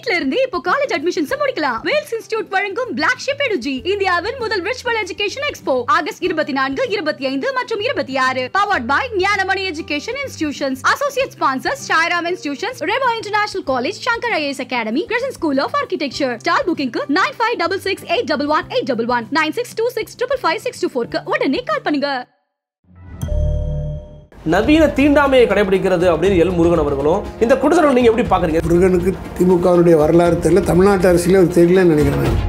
வீட்ல இருந்து இப்போ காலேஜ் அட்மிஷன்ஸ் முடிக்கலாம் வேல்ஸ் இன்ஸ்டிடியூட் வழங்கும் பிளாக் ஷிப் எடுஜி இந்தியாவின் முதல் விர்ச்சுவல் எஜுகேஷன் எக்ஸ்போ ஆகஸ்ட் இருபத்தி நான்கு இருபத்தி ஐந்து மற்றும் இருபத்தி ஆறு powered by Gnanamani Education Institutions associate sponsors Sairam Institutions Revo International College Shankar IAS Academy Krishnan School of Architecture stall புக்கிங்க்கு nine five double six eight double one eight double one nine six two six triple five six two ஃபோர்க்கு உடனே call பண்ணுங்க நவீன தீண்டாமையை கடைபிடிக்கிறது அப்படின்னு L Murugan அவர்களும் இந்த குற்றச்சாட்டுகள் நீங்க எப்படி பாக்குறீங்க முருகனுக்கு திமுகவினுடைய வரலாறு தெரியல தமிழ்நாட்டு அரசியலே அவர் தெரியலன்னு நினைக்கிறேன் நான்.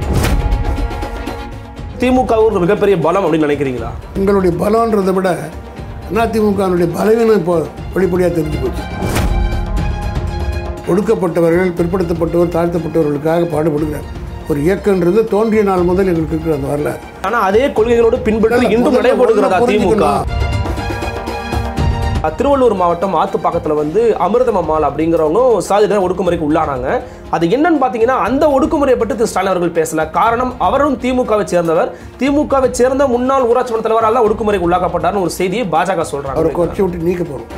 திமுக ஒரு மிகப்பெரிய பலம் அப்படின்னு நினைக்கிறீங்களா உங்களுடைய பலம்ன்றதை விட அதிமுகவினுடைய பலவீனம் இப்போ வெளிப்படையாக தெரிஞ்சு போச்சு ஒடுக்கப்பட்டவர்கள் பிற்படுத்தப்பட்டவர் தாழ்த்தப்பட்டவர்களுக்காக பாடுபடுகிறார் ஒரு இயக்கன்றது தோன்றிய நாள் முதல் எங்களுக்கு இருக்கிற அந்த வரலாறு ஆனா அதே கொள்கைகளோடு பின்பற்றி இன்றும் முதல்ல- நடைபெறுகிறதா முதல்ல திமுக புரிஞ்சுக்கணும். திருவள்ளூர் மாவட்டம் ஆத்துப்பாக்கத்துல வந்து அமிர்தமம்மாள் அப்படிங்கிறவங்களும் சாதியினர் ஒடுக்குமுறைக்கு உள்ளானாங்க அது என்னன்னு பாத்தீங்கன்னா அந்த ஒடுக்குமுறையை பற்றி திரு ஸ்டாலின் அவர்கள் பேசல காரணம் அவரும் திமுகவை சேர்ந்தவர் திமுகவை சேர்ந்த முன்னாள் ஊராட்சி மன்ற தலைவரால் ஒடுக்குமுறைக்கு உள்ளாக்கப்பட்டார்னு ஒரு செய்தியை பாஜக அவரை சொல்றாங்க குறைச்சி விட்டு நீக்க போகிறோம்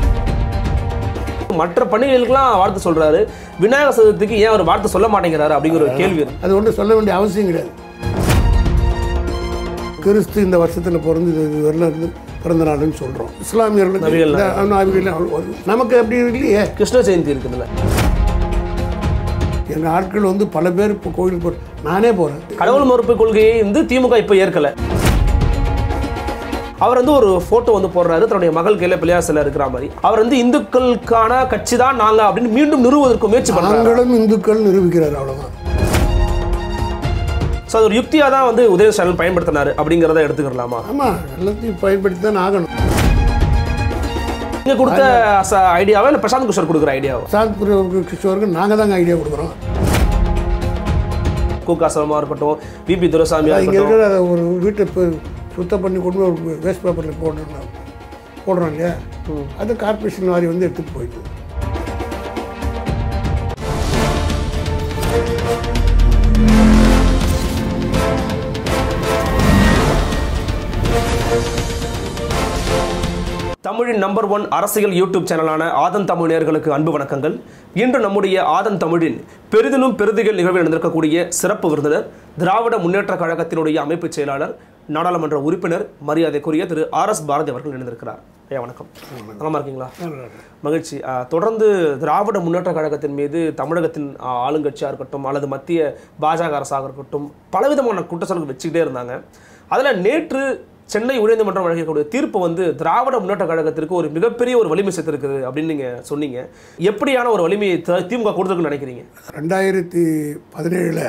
மற்ற பண்டிகைகளுக்கெல்லாம் வாழ்த்து சொல்றாரு விநாயகர் சதுர்த்திக்கு ஏன் அவர் வாழ்த்து சொல்ல மாட்டேங்கிறாரு அப்படிங்கிற ஒரு கேள்வி இருக்கு. அது ஒன்றும் சொல்ல வேண்டிய அவசியம் கிடையாது கிறிஸ்து இந்த வருஷத்தில் பிறந்து இது இது வரல இருந்து பிறந்த நாளுன்னு சொல்கிறோம் இஸ்லாமியர்களுக்கு நபிகள் இந்த நபிகள் வருது. நமக்கு அப்படி இல்லையே கிருஷ்ண ஜெயந்தி இருக்குதுல்ல எங்கள் ஆட்கள் வந்து பல பேர் இப்போ கோயிலுக்கு போ நானே போகிறேன் கடவுள் மறுப்பு கொள்கையை வந்து திமுக இப்ப ஏற்கல அவர் வந்து ஒரு போட்டோ வந்து போடுறாரு தன்னுடைய மகள் கையில பிள்ளையார் சிலை இருக்கிற மாதிரி அவர் வந்து இந்துக்களுக்கான கட்சி தான் நாங்க அப்படின்னு மீண்டும் நிறுவுவதற்கு முயற்சி பண்றாங்க நாங்களும் இந்துக்கள் நிரூபிக்கிறார் அவ்வளோதான் ஸோ அது ஒரு யுக்தியா தான் வந்து உதய ஸ்டாலின் பயன்படுத்தினாரு அப்படிங்கிறத எடுத்துக்கலாமா ஆமாம் எல்லாத்தையும் பயன்படுத்தி தான் ஆகணும் நீங்க கொடுத்த ஐடியாவா இல்ல பிரசாந்த் கிஷோர் கொடுக்குற ஐடியாவா சாந்த் கிஷோருக்கு நாங்கள் தாங்க ஐடியா கொடுக்குறோம் கூகாசலமா இருக்கட்டும் பிபி துரைசாமியா இங்கே இருக்கட்டும் இருக்கிற அதை ஒரு வீட்டை இப்போ சுத்தம் பண்ணி கொண்டு போய் ஒரு வேஸ்ட் பேப்பரில் போடுறோம் போடுறோம் இல்லையா அது கார்பரேஷன் வாரி வந்து எடுத்துகிட்டு போயிட்டு தமிழின் நம்பர் ஒன் அரசியல் யூடியூப் சேனலான ஆதன் தமிழ் நேயர்களுக்கு அன்பு வணக்கங்கள் இன்று நம்முடைய ஆதன் தமிழின் பெரிதிலும் பெருதிகள் நிகழ்வில் நடந்திருக்கக்கூடிய சிறப்பு விருந்தினர் திராவிட முன்னேற்ற கழகத்தினுடைய அமைப்பு செயலாளர் நாடாளுமன்ற உறுப்பினர் மரியாதைக்குரிய திரு ஆர் எஸ் பாரதி அவர்கள் இணைந்திருக்கிறார் ஐயா வணக்கம் நலமா இருக்கீங்களா மகிழ்ச்சி ஆஹ், தொடர்ந்து திராவிட முன்னேற்ற கழகத்தின் மீது தமிழகத்தின் ஆஹ், ஆளுங்கட்சியாக இருக்கட்டும் அல்லது மத்திய பாஜக அரசாக இருக்கட்டும் பலவிதமான குற்றச்சாட்டுகள் வச்சுக்கிட்டே இருந்தாங்க அதில் நேற்று சென்னை உயர்நீதிமன்றம் வழங்கக்கூடிய தீர்ப்பு வந்து திராவிட முன்னேற்ற கழகத்திற்கு ஒரு மிகப்பெரிய ஒரு வலிமை சேர்த்திருக்குது அப்படின்னு நீங்க சொன்னீங்க எப்படியான ஒரு வலிமையை த- திமுக கொடுத்துருக்குன்னு நினைக்கிறீங்க ரெண்டாயிரத்தி பதினேழில்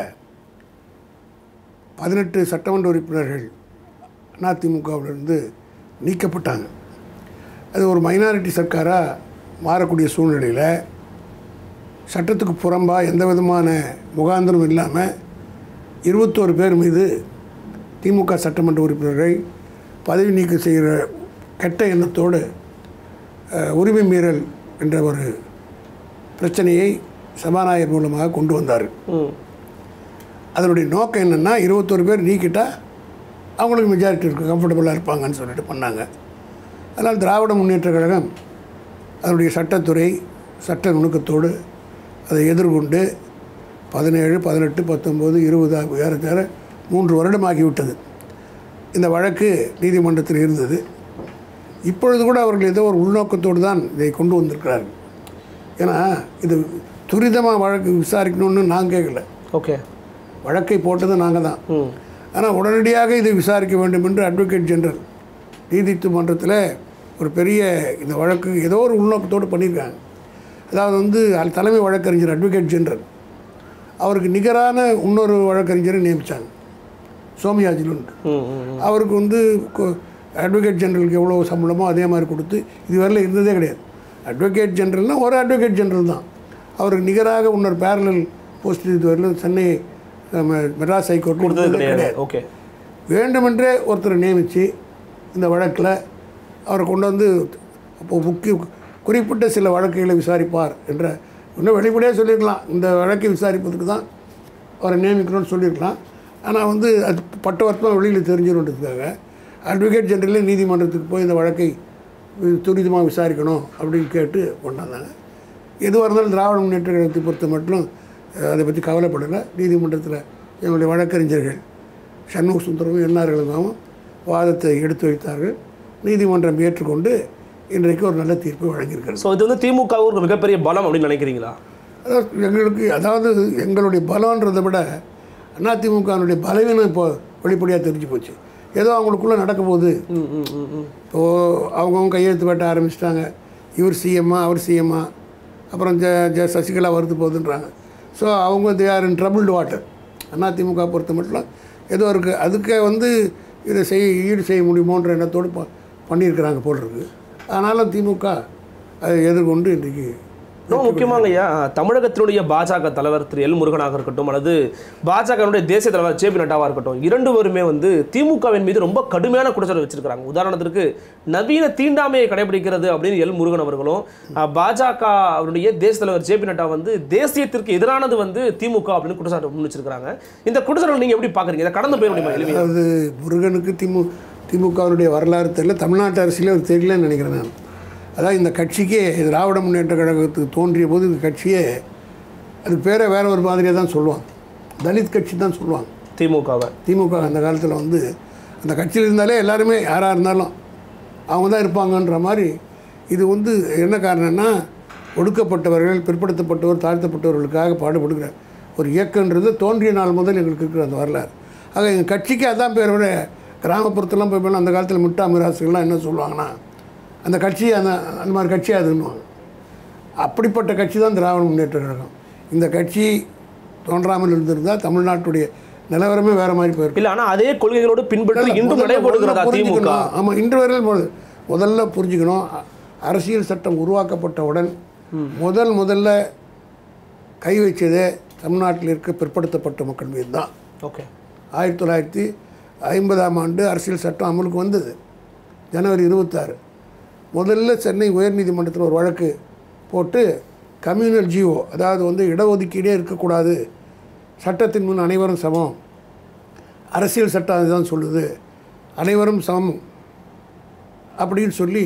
பதினெட்டு சட்டமன்ற உறுப்பினர்கள் அதிமுகவிலிருந்து நீக்கப்பட்டாங்க அது ஒரு மைனாரிட்டி சர்க்காராக மாறக்கூடிய சூழ்நிலையில் சட்டத்துக்கு புறம்பாக எந்த விதமான முகாந்திரம் இல்லாமல் இருபத்தோரு பேர் மீது திமுக சட்டமன்ற உறுப்பினர்கள் பதவி நீக்கம் செய்கிற கெட்ட எண்ணத்தோடு அஹ், உரிமை மீறல் என்ற ஒரு பிரச்சனையை சபாநாயகர் மூலமாக கொண்டு வந்தார் ம் அதனுடைய நோக்கம் என்னென்னா இருபத்தோரு பேர் நீக்கிட்டா அவங்களுக்கு மெஜாரிட்டி இருக்கும் கம்ஃபர்டபுளாக இருப்பாங்கன்னு சொல்லிட்டு பண்ணாங்க அதனால் திராவிட முன்னேற்ற கழகம் அதனுடைய சட்டத்துறை சட்ட நுணுக்கத்தோடு அதை எதிர்கொண்டு பதினேழு பதினெட்டு பத்தொம்போது இருபது ஏறத்தாழ மூன்று வருடமாகிவிட்டது இந்த வழக்கு நீதிமன்றத்தில் இருந்தது இப்பொழுது கூட அவர்கள் ஏதோ ஒரு உள்நோக்கத்தோடு தான் இதை கொண்டு வந்திருக்கிறார்கள் ஏன்னா இது துரிதமாக வழக்கு விசாரிக்கணும்னு நான் கேட்கல ஓகே வழக்கை போட்டது நாங்கள் தான் ம் ஆனால் உடனடியாக இதை விசாரிக்க வேண்டும் என்று அட்வொகேட் ஜெனரல் நீதிமன்றத்தில் ஒரு பெரிய இந்த வழக்கு ஏதோ ஒரு உள்நோக்கத்தோடு பண்ணியிருக்காங்க அதாவது வந்து al- தலைமை வழக்கறிஞர் அட்வொகேட் ஜெனரல் அவருக்கு நிகரான இன்னொரு வழக்கறிஞரை நியமித்தாங்க சோமயாஜிலுன்ட்டு ம் ம் அவருக்கு வந்து அட்வொகேட் ஜெனரலுக்கு எவ்வளோ சம்பளமோ அதே மாதிரி கொடுத்து இதுவரையில் இருந்ததே கிடையாது அட்வொகேட் ஜெனரல்னால் ஒரு அட்வொகேட் ஜெனரல் தான் அவருக்கு நிகராக இன்னொரு பேரலல் போஸ்ட் இதுவரையிலும் சென்னை நம்ம மெட்ராஸ் ஹைகோர்ட் கொடுத்தது கொடுத்ததே கிடையாது கிடையாது ஓகே வேண்டுமென்றே ஒருத்தரை நியமித்து இந்த வழக்கில் அவரை கொண்டு வந்து அப்போ முக்கிய குறிப்பிட்ட சில வழக்குகளை விசாரிப்பார் என்ற இன்னும் வெளிப்படையாக சொல்லியிருக்கலாம் இந்த வழக்கை விசாரிப்பதற்கு தான் அவரை நியமிக்கணும்னு சொல்லியிருக்கலாம் ஆனால் வந்து அது பட்டவர்த்தமாக வெளியில் தெரிஞ்சிடுன்றதுக்காக அட்வொகேட் ஜெனரலே நீதிமன்றத்துக்கு போய் இந்த வழக்கை துரிதமாக விசாரிக்கணும் அப்படின்னு கேட்டு கொண்டாந்தாங்க எதுவாக இருந்தாலும் திராவிட முன்னேற்ற கழகத்தை பொறுத்த மட்டும் அதை பற்றி கவலைப்படலை நீதிமன்றத்தில் எங்களுடைய வழக்கறிஞர்கள் சண்முக சுந்தரமும் என்ஆர்களும் வாதத்தை எடுத்து வைத்தார்கள் நீதிமன்றம் ஏற்றுக்கொண்டு இன்றைக்கு ஒரு நல்ல தீர்ப்பு வழங்கியிருக்கிறது ஸோ இது வந்து திமுகவுக்கு ஒரு மிகப்பெரிய பலம் அப்படின்னு நினைக்கிறீங்களா அதாவது எங்களுக்கு அதாவது எங்களுடைய பலன்றதை விட அதிமுகவினுடைய பலவீனம் இப்போ வெளிப்படையாக தெரிஞ்சு போச்சு ஏதோ அவங்களுக்குள்ளே நடக்க போகுது ம் ம் ம் ம் இப்போது அவங்கவுங்க கையெழுத்து வெட்ட ஆரம்பிச்சிட்டாங்க இவர் சிஎம்மா அவர் சிஎம்மா அப்புறம் ஜ ஜ சசிகலா வருது போகுதுன்றாங்க ஸோ அவங்க they are in troubled water AIADMK பொறுத்த மட்டும் ஏதோ இருக்குது அதுக்கே வந்து இதை செய்ய ஈடு செய்ய முடியுமோன்ற எண்ணத்தோடு ப பண்ணியிருக்கிறாங்க போல் இருக்கு ஆனாலும் திமுக அதை எதிர்கொண்டு இன்றைக்கி ரொம்ப முக்கியமாக ஐயா தமிழகத்தினுடைய பாஜக தலைவர் திரு எல் முருகனாக இருக்கட்டும் அல்லது பாஜகனுடைய தேசிய தலைவர் ஜே பி நட்டாவாக இருக்கட்டும் இரண்டு பேருமே வந்து திமுகவின் மீது ரொம்ப கடுமையான குற்றச்சாட்டு வச்சிருக்காங்க உதாரணத்திற்கு நவீன தீண்டாமையை கடைபிடிக்கிறது அப்படின்னு எல் முருகன் அவர்களும் அஹ், பாஜக அவருடைய தேசிய தலைவர் ஜே பி நட்டா வந்து தேசியத்திற்கு எதிரானது வந்து திமுக அப்படின்னு குற்றச்சாட்டு முன் வச்சிருக்காங்க இந்த குற்றச்சாட்டு நீங்க எப்படி பாக்குறீங்க இதை கடந்து போயிட முடியுமா எளிமையா அதாவது முருகனுக்கு திமு திமுகவினுடைய வரலாறு தெரியல தமிழ்நாட்டு அரசியலே அவர் தெரியலன்னு நினைக்கிறேன் நான் அதாவது இந்த கட்சிக்கே திராவிட முன்னேற்ற கழகத்துக்கு தோன்றிய போது இந்த கட்சியே அதுக்கு பேரே வேற ஒரு மாதிரியாக தான் சொல்லுவாங்க தலித் கட்சி தான் சொல்லுவாங்க திமுகவை திமுக அந்த காலத்தில் வந்து அந்த கட்சியில் இருந்தாலே எல்லாருமே யாராக இருந்தாலும் அவங்க தான் இருப்பாங்கன்ற மாதிரி இது வந்து என்ன காரணம்னா ஒடுக்கப்பட்டவர்கள் பிற்படுத்தப்பட்டவர் தாழ்த்தப்பட்டவர்களுக்காக பாடுபடுகிற ஒரு இயக்கன்றது தோன்றிய நாள் முதல் எங்களுக்கு இருக்கிற அந்த வரலாறு ஆக எங்கள் கட்சிக்கு அதான் பேர் விட கிராமப்புறத்துலாம் போய் போனா அந்த காலத்தில் மிட்டா மிராசுகள்லாம் என்ன சொல்லுவாங்கன்னா அந்த கட்சி அந்த அந்த மாதிரி கட்சி அதுன்னுவாங்க அப்படிப்பட்ட கட்சி தான் திராவிட முன்னேற்ற கழகம் இந்த கட்சி தோன்றாமல் இருந்திருந்தால் தமிழ்நாட்டுடைய நிலவரமே வேறு மாதிரி போயிருக்கும் இல்ல ஆனா அதே கொள்கைகளோடு பின்பற்றி இன்றும் முதல்ல- நடைபெறுகிறதா முதல்ல திமுக புரிஞ்சுக்கணும். ஆமா இன்று வரையில் முதல் முதல்ல புரிஞ்சுக்கணும் அ- அரசியல் சட்டம் உருவாக்கப்பட்டவுடன் முதல் முதல்ல கை வச்சதே தமிழ்நாட்டில் இருக்க பிற்படுத்தப்பட்ட மக்கள் மீது தான் ஓகே ஆயிரத்தி தொள்ளாயிரத்தி ஐம்பதாம் ஆண்டு அரசியல் சட்டம் அமலுக்கு வந்தது ஜனவரி இருபத்தாறு முதல்ல சென்னை உயர்நீதிமன்றத்தில் ஒரு வழக்கு போட்டு கம்யூனல் ஜிஓ அதாவது வந்து இடஒதுக்கீடே இருக்கக்கூடாது சட்டத்தின் முன் அனைவரும் சமம் அரசியல் சட்டம் அதுதான் சொல்லுது அனைவரும் சமம் அப்படின்னு சொல்லி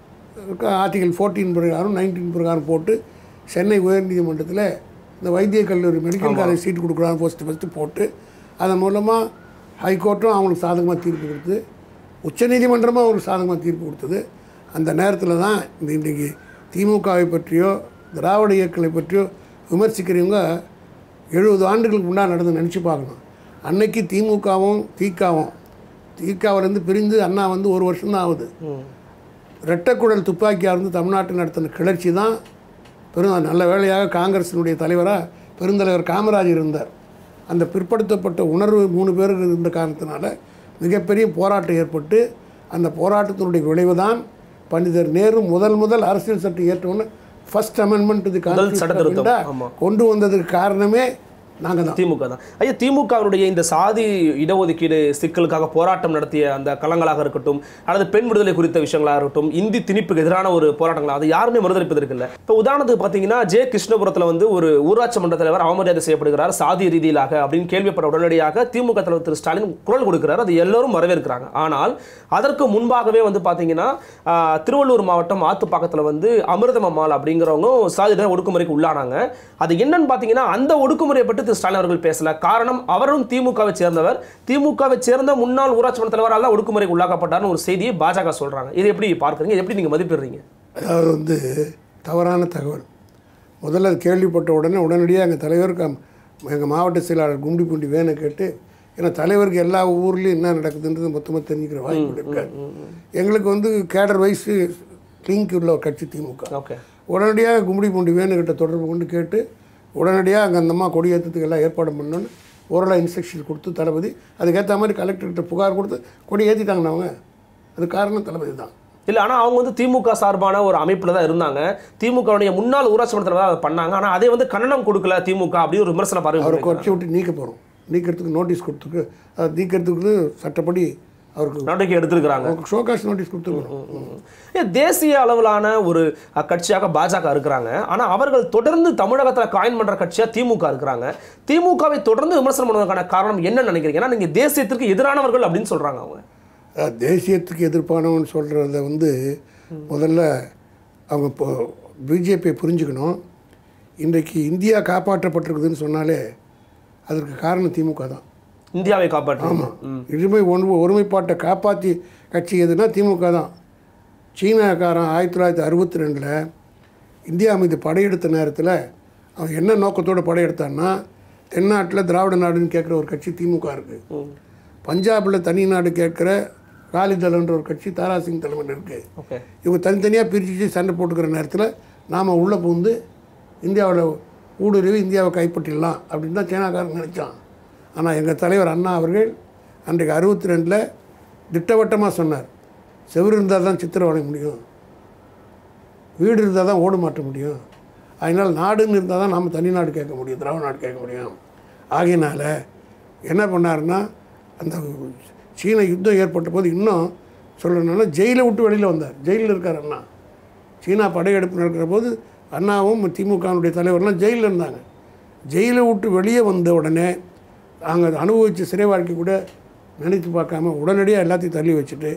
ஆர்டிகல் ஃபோர்டீன் பிரகாரம் நைன்டீன் பிரகாரம் போட்டு சென்னை உயர்நீதிமன்றத்தில் இந்த வைத்திய கல்லூரி மெடிக்கல் காலேஜ் சீட் கொடுக்குறாங்க ஃபஸ்ட்டு ஃபஸ்ட்டு போட்டு அதன் மூலமாக ஹைகோர்ட்டும் அவங்களுக்கு சாதகமாக தீர்ப்பு கொடுத்து உச்சநீதிமன்றமும் அவங்களுக்கு சாதகமாக தீர்ப்பு கொடுத்தது அந்த நேரத்தில் தான் இந்த இன்றைக்கி திமுகவை பற்றியோ திராவிட இயக்கங்களை பற்றியோ விமர்சிக்கிறவங்க எழுபது ஆண்டுகளுக்கு முன்னாடி நடந்து நினச்சி பார்க்கணும் அன்னைக்கு திமுகவும் தீக்காவும் தீக்காவிலேருந்து பிரிந்து அண்ணா வந்து ஒரு வருஷம்தான் ஆகுது ரெட்டைக்குழல் துப்பாக்கியாக இருந்து தமிழ்நாட்டில் நடத்தின கிளர்ச்சி தான் பெரும் நல்ல வேளையாக காங்கிரசினுடைய தலைவராக பெருந்தலைவர் காமராஜர் இருந்தார் அந்த பிற்படுத்தப்பட்ட உணர்வு மூணு பேருக்கு இருந்த காரணத்தினால மிகப்பெரிய போராட்டம் ஏற்பட்டு அந்த போராட்டத்தினுடைய விளைவு தான் பண்டிதர் நேரு முதல் முதல் அரசியல் சட்டம் ஏற்றவுடனே ஃபர்ஸ்ட் அமெண்ட்மெண்ட் இது சட்ட திருத்தம், ஆமா. கொண்டு வந்ததுக்கு காரணமே நாங்கள் தான் திமுக தான் ஐயா திமுகவினுடைய இந்த சாதி இடஒதுக்கீடு சிக்கலுக்காக போராட்டம் நடத்திய அந்த களங்களாக இருக்கட்டும் அல்லது பெண் விடுதலை குறித்த விஷயங்களாக இருக்கட்டும் இந்தி திணிப்புக்கு எதிரான ஒரு போராட்டங்களா அது யாருமே மறுதளிப்பதற்கு இல்லை இப்போ உதாரணத்துக்கு பார்த்தீங்கன்னா ஜே கிருஷ்ணபுரத்தில் வந்து ஒரு ஊராட்சி மன்ற தலைவர் அவமரியாதை செய்யப்படுகிறார் சாதி ரீதியிலாக அப்படின்னு கேள்விப்பட்ட உடனடியாக திமுக தலைவர் திரு ஸ்டாலின் குரல் கொடுக்கிறார் அது எல்லோரும் வரவேற்கிறாங்க ஆனால் அதற்கு முன்பாகவே வந்து பார்த்தீங்கன்னா ஆஹ், திருவள்ளூர் மாவட்டம் ஆத்துப்பாக்கத்தில் வந்து அமிர்தம் அம்மாள் அப்படிங்கிறவங்க சாதி ஒடுக்குமுறைக்கு உள்ளானாங்க அது என்னன்னு பார்த்தீங்கன்னா அந்த ஒடுக்குமுறையை பற்றி திரு ஸ்டாலின் அவர்கள் பேசல காரணம் அவரும் திமுகவை சேர்ந்தவர் திமுகவை சேர்ந்த முன்னாள் ஊராட்சி மன்ற தலைவரால் தான் ஒடுக்குமுறைக்கு உள்ளாக்கப்பட்டார்னு ஒரு செய்தியை பாஜக சொல்றாங்க இது எப்படி பார்க்குறீங்க இது எப்படி நீங்க மதிப்பிடுறீங்க அதாவது வந்து தவறான தகவல் முதல்ல அது கேள்விப்பட்ட உடனே உடனடியாக எங்கள் தலைவருக்கு எங்கள் மாவட்ட செயலாளர் குண்டி குண்டி வேணை கேட்டு ஏன்னா தலைவருக்கு எல்லா ஊர்லேயும் என்ன நடக்குதுன்றது மொத்தமாக தெரிஞ்சுக்கிற வாய்ப்பு இருக்காது எங்களுக்கு வந்து கேடர் வயசு லிங்க் உள்ள ஒரு கட்சி திமுக ஓகே உடனடியாக கும்படி பூண்டி வேணுகிட்ட தொடர்பு கொண்டு கேட்டு உடனடியாக அங்கே அந்த அம்மா கொடியேற்றத்துக்கு எல்லாம் ஏற்பாடு பண்ணோன்னு ஓரலாக இன்ஸ்ட்ரக்ஷன் கொடுத்து தளபதி அதுக்கேற்ற மாதிரி கலெக்டர்கிட்ட புகார் கொடுத்து கொடி ஏற்றிட்டாங்கண்ணா அவங்க அது காரணம் தளபதி தான் இல்ல ஆனா அவங்க வந்து திமுக சார்பான ஒரு அமைப்புல தான் இருந்தாங்க திமுகவுடைய முன்னாள் ஊராட்சி மன்ற தலைவர் அதை பண்ணாங்க ஆனா அதே வந்து கன்னடம் கொடுக்கல திமுக அப்படி ஒரு விமர்சனம் அவரை பாருங்க குறைச்சி விட்டு நீக்க போகிறோம் நீக்கிறதுக்கு நோட்டீஸ் கொடுத்துருக்கு அது நீக்கிறதுக்கு சட்டப்படி அவருக்கு நடவடிக்கை எடுத்திருக்கிறாங்க அவருக்கு ஷோகாஸ் நோட்டீஸ் கொடுத்துருக்கணும் ஏன் தேசிய அளவிலான ஒரு அஹ், கட்சியாக பாஜக இருக்கிறாங்க ஆனா அவர்கள் தொடர்ந்து தமிழகத்துல காயின் பண்ற கட்சியா திமுக இருக்கிறாங்க திமுகவை தொடர்ந்து விமர்சனம் பண்ணுவதற்கான காரணம் என்ன நினைக்கிறீங்க ஏன்னா நீங்க தேசியத்திற்கு எதிரானவர்கள் அப்படின்னு சொல்றாங்க அவங்க அதாவது தேசியத்துக்கு எதிர்ப்பானவன் சொல்கிறத வந்து முதல்ல அவங்க இப்போ பிஜேபியை புரிஞ்சுக்கணும் இன்றைக்கு இந்தியா காப்பாற்றப்பட்டிருக்குதுன்னு சொன்னாலே அதற்கு காரணம் திமுக தான் இந்தியாவை காப்பாற்று இருமை ஒன்று ஒருமைப்பாட்டை காப்பாற்றி கட்சி எதுனா திமுக தான் சீனாக்காரன் ஆயிரத்தி தொள்ளாயிரத்தி அறுபத்தி ரெண்டில் இந்தியா மீது படையெடுத்த நேரத்தில் அவன் என்ன நோக்கத்தோடு படையெடுத்தான்னா தென்னாட்டில் திராவிட நாடுன்னு கேட்குற ஒரு கட்சி திமுக இருக்குது பஞ்சாபில் தனி நாடு கேட்குற காலிதளன்ற ஒரு கட்சி தாராசிங் தலைமையில் இருக்குது ஓகே இவங்க தனித்தனியாக பிரித்து சண்டை போட்டுக்கிற நேரத்தில் நாம் உள்ளே புகுந்து இந்தியாவில் ஊடுருவி இந்தியாவை கைப்பற்றிடலாம் அப்படின்னு தான் சீனாக்காரன் நினச்சான் ஆனால் எங்கள் தலைவர் அண்ணா அவர்கள் அன்றைக்கு அறுபத்தி ரெண்டில் திட்டவட்டமாக சொன்னார் செவுரு இருந்தால் தான் சித்திரம் வளைய முடியும் வீடு இருந்தால் தான் ஓடு மாட்ட முடியும் அதனால் நாடுன்னு இருந்தால் தான் நாம் தனி நாடு கேட்க முடியும் திராவிட நாடு கேட்க முடியும் ஆகையினால என்ன பண்ணாருன்னா அந்த சீன யுத்தம் ஏற்பட்ட போது இன்னும் சொல்லணும்னா ஜெயிலை விட்டு வெளியில் வந்தார் ஜெயிலில் இருக்கார் அண்ணா சீனா படையெடுப்பு நடக்கிற போது அண்ணாவும் திமுகவுடைய தலைவர்லாம் ஜெயிலில் இருந்தாங்க ஜெயிலை விட்டு வெளியே வந்த உடனே நாங்கள் அனுபவித்த சிறை வாழ்க்கை கூட நினைத்து பார்க்காம உடனடியாக எல்லாத்தையும் தள்ளி வச்சுட்டு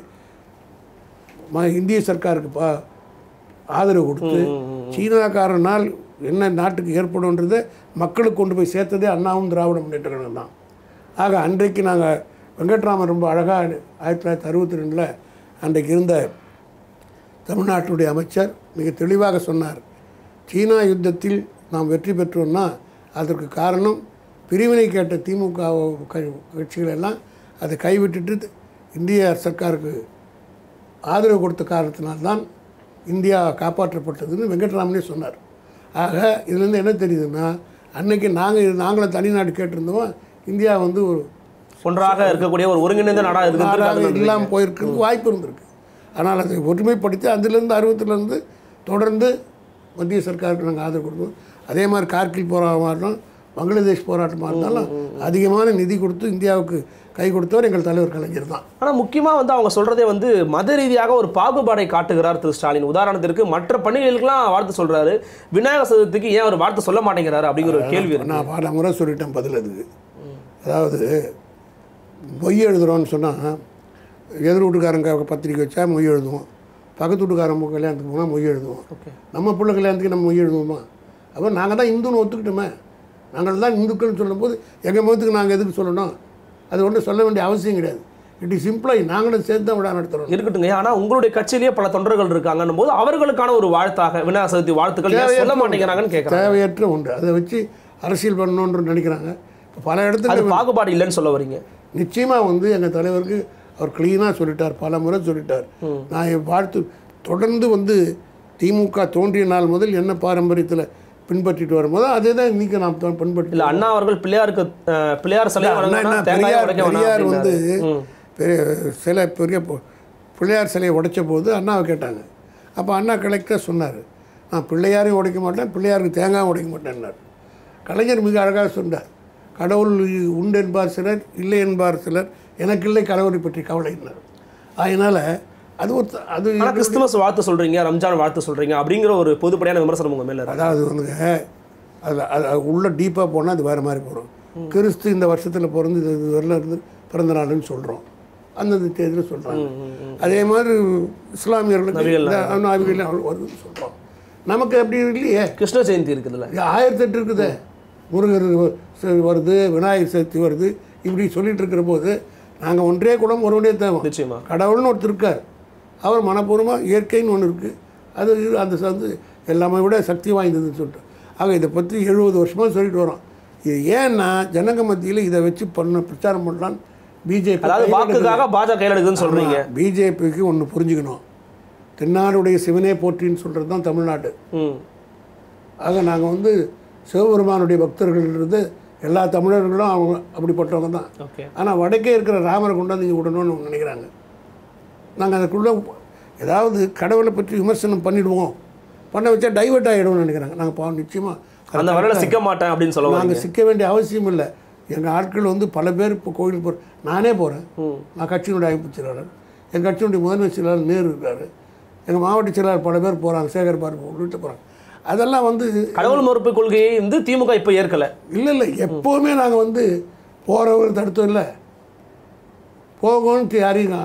ம இந்திய சர்க்காருக்கு பா ஆதரவு கொடுத்து சீனாக்காரனால் என்ன நாட்டுக்கு ஏற்படும்ன்றதை மக்களுக்கு கொண்டு போய் சேர்த்ததே அண்ணாவும் திராவிட முன்னேற்ற கழகம் தான் ஆக அன்றைக்கு நாங்கள் வெங்கட்ராமன் ரொம்ப அழகாக ஆயிரத்தி தொள்ளாயிரத்தி அறுபத்தி ரெண்டில் அன்றைக்கு இருந்த தமிழ்நாட்டுடைய அமைச்சர் மிக தெளிவாக சொன்னார் சீனா யுத்தத்தில் நாம் வெற்றி பெற்றோம்னா அதற்கு காரணம் பிரிவினை கேட்ட திமுக க- கட்சிகள் எல்லாம் அதை கைவிட்டுட்டு இந்திய சர்க்காருக்கு ஆதரவு கொடுத்த காரணத்தினால்தான் இந்தியா காப்பாற்றப்பட்டதுன்னு வெங்கட்ராமனே சொன்னார் ஆக இதுலேருந்து என்ன தெரியுதுன்னா அன்னைக்கு நாங்கள் நாங்களும் தனிநாடு கேட்டிருந்தோம் இந்தியா வந்து ஒரு ஒன்றாக இருக்கக்கூடிய ஒரு ஒருங்கிணைந்த நாடா நாடாக இருக்கு இல்லாமல் போயிருக்கிறதுக்கு வாய்ப்பு இருந்திருக்கு ஆனால் அதை ஒற்றுமைப்படுத்தி அதுலேருந்து அறுபத்துலேருந்து தொடர்ந்து மத்திய சர்க்காருக்கு நாங்கள் ஆதரவு கொடுத்தோம் அதே மாதிரி கார்கில் போராட்டமாக இருந்தாலும் பங்களாதேஷ் போராட்டமாக இருந்தாலும் அதிகமான நிதி கொடுத்து இந்தியாவுக்கு கை கொடுத்தவர் எங்கள் தலைவர் கலைஞர் தான் ஆனா முக்கியமா வந்து அவங்க சொல்றதே வந்து மத ரீதியாக ஒரு பாகுபாடை காட்டுகிறார் திரு ஸ்டாலின் உதாரணத்திற்கு மற்ற பண்டிகைகளுக்கெல்லாம் வாழ்த்து சொல்றாரு விநாயகர் சதுர்த்திக்கு ஏன் அவர் வாழ்த்து சொல்ல மாட்டேங்கிறாரு அப்படிங்கிற ஒரு கேள்வி இருக்கு நான் பல முறை சொல்லிட்டேன் பதில் அதுக்கு அதாவது மொய் எழுதுகிறோன்னு சொன்னால் எதிர் வீட்டுக்காரங்க பத்திரிக்கை வச்சா மொய் எழுதுவோம் பக்கத்து வீட்டுக்காரங்க கல்யாணத்துக்கு போனால் மொய் எழுதுவோம் நம்ம பிள்ளை கல்யாணத்துக்கு நம்ம மொய் எழுதுவோமா அப்போ நாங்கள் தான் இந்துன்னு ஒத்துக்கிட்டோமே நாங்கள் தான் இந்துக்கள்னு சொல்லும்போது எங்கள் மதத்துக்கு நாங்கள் எதுக்கு சொல்லணும் அது ஒன்றும் சொல்ல வேண்டிய அவசியம் கிடையாது இட் இஸ் சிம்பிளாக நாங்களும் சேர்த்து தான் விழா நடத்துகிறோம் இருக்கட்டுங்க ஆனா உங்களுடைய கட்சியிலேயே பல தொண்டர்கள் இருக்காங்கன்னும் போது அவர்களுக்கான ஒரு வாழ்த்தாக விநாயகர் சதுர்த்தி வாழ்த்துக்கள் ஏன் சொல்ல மாட்டேங்கிறாங்கன்னு கேட்கறாங்க தேவையற்ற ஒன்று அதை வச்சு அரசியல் பண்ணணுன்ற நினைக்கிறாங்க இப்ப பல இடத்துல அது பாகுபாடு இல்லைன்னு சொல்ல வரீங்க நிச்சயமாக வந்து எங்கள் தலைவருக்கு அவர் க்ளீனாக சொல்லிட்டார் பல முறை சொல்லிட்டார் நான் என் வாழ்த்து தொடர்ந்து வந்து திமுக தோன்றிய நாள் முதல் என்ன பாரம்பரியத்தில் பின்பற்றிட்டு வரும்போது அதே தான் இன்றைக்கி நாம் தான் பின்பற்றி இல்ல அண்ணா அவர்கள் பிள்ளையாருக்கு அஹ், பிள்ளையார் சிலை அண்ணா என்ன வணங்கினா தேங்காயை பெரியார் உடைக்க வேணாம் பெரியார் வந்து அப்படின்னாரு. ம். பெரிய சிலை பெரிய பொ- பிள்ளையார் சிலையை உடைச்ச போது அண்ணாவை கேட்டாங்க அப்போ அண்ணா கலெக்டராக சொன்னார் நான் பிள்ளையாரையும் உடைக்க மாட்டேன் பிள்ளையாருக்கு தேங்காயும் உடைக்க மாட்டேன்னார் கலைஞர் மிக அழகாக சொன்னார் கடவுள் உண்டு என்பார் சிலர் இல்லை என்பார் சிலர் எனக்கு இல்லை கடவுளை பற்றி கவலைன்னார் அதனால் அது ஒரு த- அது ஆனா கிறிஸ்துமஸ் வாழ்த்து சொல்றீங்க ரம்ஜான் வாழ்த்து சொல்றீங்க அப்படிங்கிற ஒரு பொதுப்படையான விமர்சனம் உங்க மேல இருக்கு அதாவது வந்துங்க அது அது அது உள்ள டீப்பாக போனால் அது வேறு மாதிரி போகிறோம் கிறிஸ்து இந்த வருஷத்தில் பிறந்து இது இது வரல இருந்து பிறந்த நாளுன்னு சொல்கிறோம் அந்தந்த தேதியில் சொல்கிறாங்க அதே மாதிரி இஸ்லாமியர்களுக்கு நபிகள் இந்த நாவிகள் வருதுன்னு சொல்கிறோம் நமக்கு அப்படி இல்லையே கிருஷ்ண ஜெயந்தி இருக்குதுல்ல இது ஆயிரத்தெட்டு இருக்குது முருகர் வ- ச- வருது விநாயகர் சதுர்த்தி வருது இப்படி சொல்லிட்டு இருக்கிற போது நாங்கள் ஒன்றே குலம் ஒருவனே தேவை நிச்சயமா கடவுள்னு ஒருத்தர் இருக்கார் அவர் மனப்பூர்வமாக இயற்கைன்னு ஒன்று இருக்குது அது இது- அந்த வந்து எல்லாமே விட சக்தி வாய்ந்ததுன்னு சொல்லிட்டு ஆக இதை பற்றி எழுபது வருஷமாக சொல்லிட்டு வரோம் இது ஏன்னா ஜனங்க மத்தியில் இதை வச்சு பண்ண பிரச்சாரம் பண்ணலான்னு பிஜேபி அதாவது வாக்குக்காக பாஜக கையில் எடுக்குதுன்னு சொல்றீங்க பிஜேபிக்கு ஒன்று புரிஞ்சுக்கணும் தென்னாடுடைய சிவனே போற்றின்னு சொல்கிறது தான் தமிழ்நாடு ம் ஆக நாங்கள் வந்து சிவபெருமானுடைய பக்தர்கள்ன்றது எல்லா தமிழர்களும் அவங்க அப்படிப்பட்டவங்க தான் ஓகே ஆனால் வடக்கே இருக்கிற ராமரை கொண்டாந்து இங்கே விடணும்னு அவங்க நினைக்கிறாங்க நாங்கள் அதுக்குள்ளே ஏதாவது கடவுளை பற்றி விமர்சனம் பண்ணிடுவோம் பண்ண வச்சா டைவர்ட் ஆகிடும்னு நினைக்கிறாங்க நாங்கள் பா நிச்சயமாக அந்த வரையில சிக்க மாட்டேன் அப்படின்னு சொல்ல வரீங்க நாங்கள் சிக்க வேண்டிய அவசியம் இல்லை எங்கள் ஆட்கள் வந்து பல பேர் இப்போ கோயிலுக்கு போகிற நானே போகிறேன் நான் கட்சியினுடைய அமைப்பு செயலாளர் எங்கள் கட்சியினுடைய முதன்மை செயலாளர் நேரு இருக்காரு எங்கள் மாவட்ட செயலாளர் பல பேர் போகிறாங்க சேகர் பார்ப்பு உள்ளிட்ட போகிறாங்க அதெல்லாம் வந்து கடவுள் மறுப்பு கொள்கையை வந்து திமுக இப்ப ஏற்கல இல்லை இல்லை எப்போவுமே நாங்கள் வந்து போகிறவங்க தடுத்தோம் இல்லை போகணும்னு யாரையும் நான்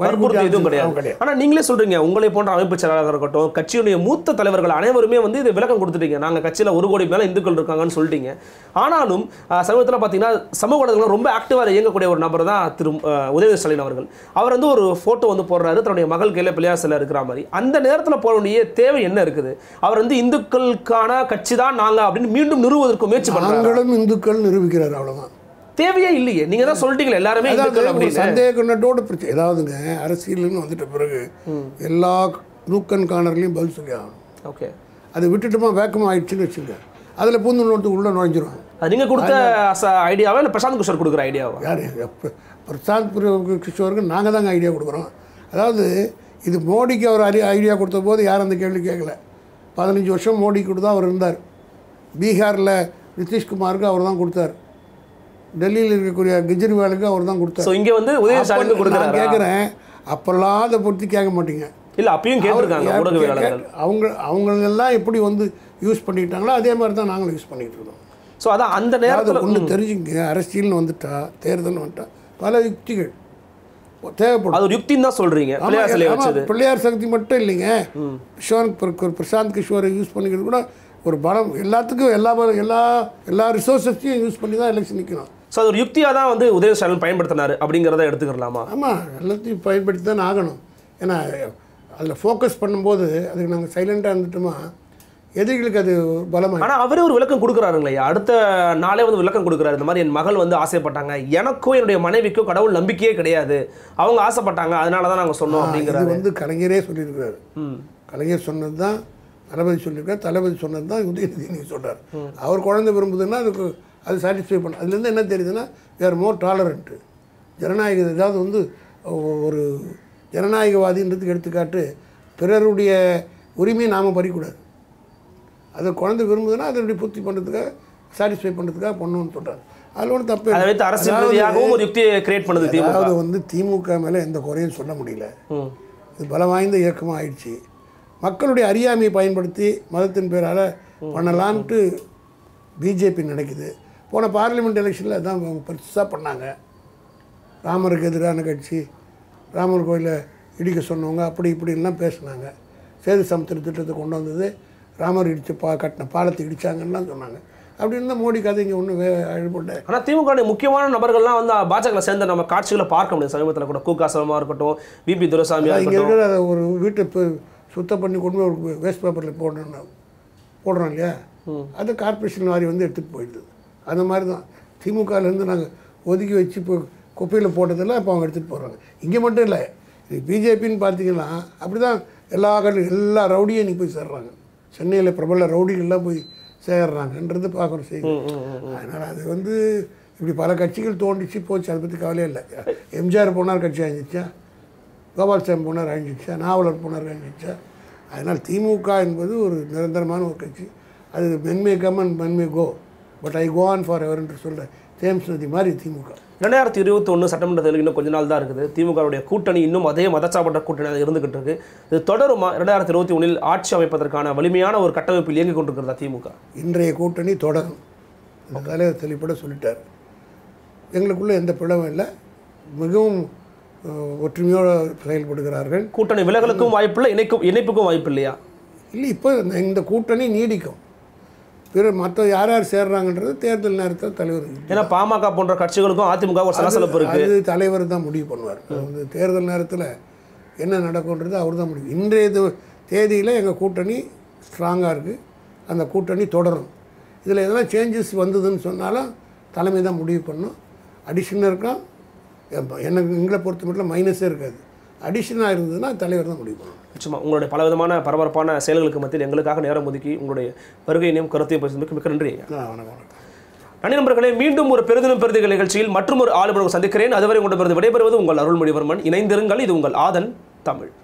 வற்புறுத்தல் எதுவும் அவங்க கிடையாது கிடையாது. ஆனா நீங்களே சொல்றீங்க உங்களை போன்ற அமைப்பு செயலாளராக இருக்கட்டும் கட்சியுடைய மூத்த தலைவர்கள் அனைவருமே வந்து இது விளக்கம் கொடுத்துட்டீங்க நாங்க கட்சியில ஒரு கோடி மேல இந்துக்கள் இருக்காங்கன்னு சொல்லிட்டீங்க ஆனாலும் அஹ், சமீபத்துல பாத்தீங்கன்னா சமூக வலைதளங்கள் ரொம்ப ஆக்டிவா இயங்கக்கூடிய ஒரு நபர் தான் திரு அஹ், உதயநிதி ஸ்டாலின் அவர்கள் அவர் வந்து ஒரு போட்டோ வந்து போடுறாரு தன்னுடைய மகள் கையில பிள்ளையார் சிலை இருக்கிற மாதிரி அந்த நேரத்துல போட வேண்டிய தேவை என்ன இருக்குது அவர் வந்து இந்துக்களுக்கான கட்சி தான் நாங்க அப்படின்னு மீண்டும் நிறுவுவதற்கு முயற்சி பண்றாங்க நாங்களும் இந்துக்கள் நிரூபிக்கிறார் அவ்வளவுதான் தேவையே இல்லையே நீங்க தான் சொல்லிட்டீங்களே எல்லாருமே அதாவது இந்துக்கள் ஒரு அப்படின்னு சந்தேக கண்ணட்டோட பிரச்சனை ஏதாவதுங்க அரசியல்னு வந்துட்ட பிறகு எல்லா நூக்கன் காணர்களையும் பதில் சொல்லி ஆகணும் ஓகே அது விட்டுட்டுமா வேக்கமாக ஆயிடுச்சுன்னு வச்சுங்க அதில் பூந்து நோட்டு உள்ளே நுழைஞ்சிரும் அது நீங்க கொடுத்த ஐடியாவா இல்ல பிரசாந்த் கிஷோர் கொடுக்குற ஐடியாவா யார் எப்ப- பிரசாந்த் பிர- கிஷோருக்கு நாங்கள் தாங்க ஐடியா கொடுக்குறோம் அதாவது இது மோடிக்கு அவர் அறி ஐடியா கொடுத்த போது யாரும் அந்த கேள்வி கேட்கல பதினஞ்சு வருஷம் மோடி கூட தான் அவர் இருந்தார் பீகாரில் நிதிஷ்குமாருக்கு அவர் தான் கொடுத்தார் டெல்லியில் இருக்கக்கூடிய கெஜ்ரிவாலுக்கு அவர் தான் கொடுத்தார் சோ இங்க வந்து உதய ஸ்டாலின் அப்ப நான் கொடுக்குறாரு கேட்குறேன் அப்போல்லாம் அதை பற்றி கேட்க மாட்டீங்க இல்ல அப்பயும் கேட்டிருக்காங்க அவர் ஊடகவியலாளர்கள் கேட்க- அவங்க அவங்களெல்லாம் எப்படி வந்து யூஸ் பண்ணிக்கிட்டாங்களோ அதே மாதிரி தான் நாங்களும் யூஸ் பண்ணிக்கிட்டு இருக்கோம் சோ அதான் அந்த அதாவது நேரத்துல ஒன்று தெரிஞ்சுங்க அரசியல்னு வந்துட்டா தேர்தல்னு வந்துட்டா பல யுக்திகள் தேவைப்படும் அது ஒரு யுக்தின்னு தான் சொல்றீங்க ஆமா, பிள்ளையார் சிலையை ஆமா, வச்சது பிள்ளையார் சக்தி மட்டும் இல்லைங்க பிரசாந்த் பிர- பிரசாந்த் கிஷோரை யூஸ் பண்ணிக்கிறது கூட ஒரு பலம் எல்லாத்துக்கும் எல்லா பலம் எல்லா எல்லா ரிசோர்ஸஸையும் யூஸ் பண்ணி தான் எலெக்ஷன் நிற்கணும் சோ அது ஒரு யுக்தியா தான் வந்து உதய ஸ்டாலின் பயன்படுத்தினாரு அப்படிங்கிறத எடுத்துக்கலாமா ஆமாம் எல்லாத்தையும் பயன்படுத்தி தான் ஆகணும் ஏன்னா அதில் ஃபோக்கஸ் பண்ணும்போது அதுக்கு நாங்கள் சைலண்ட்டாக இருந்துட்டோமா எதிரிகளுக்கு அது பலமாக ஆனா அவரே ஒரு விளக்கம் கொடுக்குறாருங்களே அடுத்த நாளே வந்து விளக்கம் கொடுக்குறாரு இந்த மாதிரி என் மகள் வந்து ஆசைப்பட்டாங்க எனக்கும் என்னுடைய மனைவிக்கும் கடவுள் நம்பிக்கையே கிடையாது அவங்க ஆசைப்பட்டாங்க அதனால தான் நாங்க சொன்னோம் இது அப்படிங்கிறாரு வந்து கலைஞரே சொல்லியிருக்கிறாரு ம். கலைஞர் சொன்னது தான் தளபதி சொல்லியிருக்கார் தளபதி சொன்னது தான் உதயநிதி நீங்க சொல்றார் அவர் குழந்தை விரும்புதுன்னா அதுக்கு அது சாட்டிஸ்ஃபை பண்ண அதுலேருந்து என்ன தெரியுதுன்னா வேறு மோர் டாலரண்ட்டு ஜனநாயக அதாவது வந்து ஒ- ஒரு ஜனநாயகவாதின்றதுக்கு எடுத்துக்காட்டு பிறருடைய உரிமையை நாம் பறிக்கூடாது அது குழந்தை விரும்புதுன்னா அதனுடைய பூர்த்தி பண்ணுறதுக்காக சாட்டிஸ்ஃபை பண்ணுறதுக்காக பண்ணணும்னு சொல்கிறார் அதில் ஒன்றும் தப்பு அதை வைத்து அரசியல் ரீதியாகவும் ஒரு யுக்தியை கிரியேட் பண்ணுது திமுக அதாவது வந்து திமுக மேலே எந்த குறையும் சொல்ல முடியல ம். இது பலம் வாய்ந்த இயக்கமாக ஆயிடுச்சு மக்களுடைய அறியாமையை பயன்படுத்தி மதத்தின் பேரால் பண்ணலான்ட்டு பிஜேபி நினைக்குது போன பார்லிமெண்ட் எலெக்ஷனில் அதான் அவங்க பெருசாக பண்ணாங்க ராமருக்கு எதிரான கட்சி ராமர் கோயிலை இடிக்க சொன்னவங்க அப்படி இப்படின்லாம் பேசுனாங்க சேது சமுத்திர திட்டத்தை கொண்டு வந்தது ராமர் இடித்து பா கட்டின பாலத்தை இடிச்சாங்கன்னுலாம் சொன்னாங்க அப்படி இருந்தால் மோடி கதை இங்கே ஒன்றும் வே அழிபட்ட ஆனா திமுக வுடைய முக்கியமான நபர்கள்லாம் வந்து பாஜக சேர்ந்த நம்ம காட்சிகளை பார்க்க முடியும் சமீபத்தில் கூட கூகாசலமா இருக்கட்டும் பிபி துரைசாமியா இங்கே இருக்கட்டும் இருக்கிற அதை ஒரு வீட்டை இப்போ சுத்தம் பண்ணி கொண்டு போய் ஒரு வேஸ்ட் பேப்பரில் போடணும் போடுறோம் இல்லையா அது கார்ப்பரேஷன் வாரி வந்து எடுத்துகிட்டு போயிடுது அந்த மாதிரி தான் திமுகலேருந்து நாங்கள் ஒதுக்கி வச்சு இப்போ குப்பையில் போட்டதெல்லாம் இப்போ அவங்க எடுத்துகிட்டு போகிறாங்க இங்கே மட்டும் இல்லை இது பிஜேபின்னு பார்த்தீங்கன்னா அப்படி தான் எல்லா கட்சி எல்லா ரவுடியும் இன்னைக்கு போய் சேர்றாங்க சென்னையில் பிரபல ரவுடிகள்லாம் போய் சேர்றாங்கன்றது பார்க்குற செய்தி அதனால் அது வந்து இப்படி பல கட்சிகள் தோண்டிச்சு போச்சு அதை பற்றி கவலையே இல்லை எம்ஜிஆர் போனார் கட்சி அழிஞ்சிச்சா கோபால்சாமி போனார் அழிஞ்சிச்சா நாவலர் போனார் அழிஞ்சிச்சா அதனால் திமுக என்பது ஒரு நிரந்தரமான ஒரு கட்சி அது men may come and men may go but I go on for ever என்று சொல்கிற தேம்ஸ் நதி மாதிரி திமுக ரெண்டாயிரத்தி இருபத்தி ஒன்று சட்டமன்ற தேர்தல் இன்னும் கொஞ்ச நாள் தான் இருக்குது திமுகவுடைய கூட்டணி இன்னும் அதே மதச்சார்பற்ற கூட்டணியாக இருந்துகிட்டு இருக்கு இது தொடருமா ரெண்டாயிரத்தி இருபத்தி ஒன்றில் ஆட்சி அமைப்பதற்கான வலிமையான ஒரு கட்டமைப்பில் இயங்கிக் கொண்டிருக்கிறதா திமுக இன்றைய கூட்டணி தொடரும் இந்த தலைவர் தெளிப்பட சொல்லிட்டார் எங்களுக்குள்ள எந்த பிளவும் இல்லை மிகவும் அஹ், ஒற்றுமையோடு செயல்படுகிறார்கள் கூட்டணி விலகலுக்கும் வாய்ப்பில்லை இணைக்கும் இணைப்புக்கும் வாய்ப்பு இல்லையா இல்லை இப்போ இந்த- இந்த கூட்டணி நீடிக்கும் பிற மற்ற யார் யார் சேர்றாங்கன்றது தேர்தல் நேரத்தில் தலைவர் ஏன்னா பாமக போன்ற கட்சிகளுக்கும் அதிமுக ஒரு சலசலப்பு இருக்கு அது தலைவர் தான் முடிவு பண்ணுவார் அது வந்து தேர்தல் நேரத்தில் என்ன நடக்கும்ன்றது அவர் தான் முடிவு இன்றைய து- தேதியில் எங்கள் கூட்டணி ஸ்ட்ராங்காக இருக்குது அந்த கூட்டணி தொடரும் இதில் எதனா சேஞ்சஸ் வந்ததுன்னு சொன்னாலும் தலைமை தான் முடிவு பண்ணும் அடிஷனாக இருக்கும் எப்ப- எனக்கு எங்களை பொறுத்த மட்டும் மைனஸே இருக்காது அடிஷனாக இருந்ததுன்னா தலைவர் தான் முடிவு பண்ணணும் நிச்சயமா உங்களுடைய பலவிதமான பரபரப்பான செயல்களுக்கு மத்தியில் எங்களுக்காக நேரம் ஒதுக்கி உங்களுடைய வருகையினையும் கருத்தையும் பேசுவதற்கு மிக்க நன்றி ஐயா. ஆ, வணக்கம் வணக்கம் நன்றி நண்பர்களே மீண்டும் ஒரு பெருதினம் பெருதிகள் நிகழ்ச்சியில் மற்றும் ஒரு ஆளுநர் சந்திக்கிறேன் அதுவரை உங்களிடமிருந்து விடைபெறுவது உங்கள் அருள்மொழிவர்மன் இணைந்திருங்கள் இது உங்கள் ஆதன் தமிழ்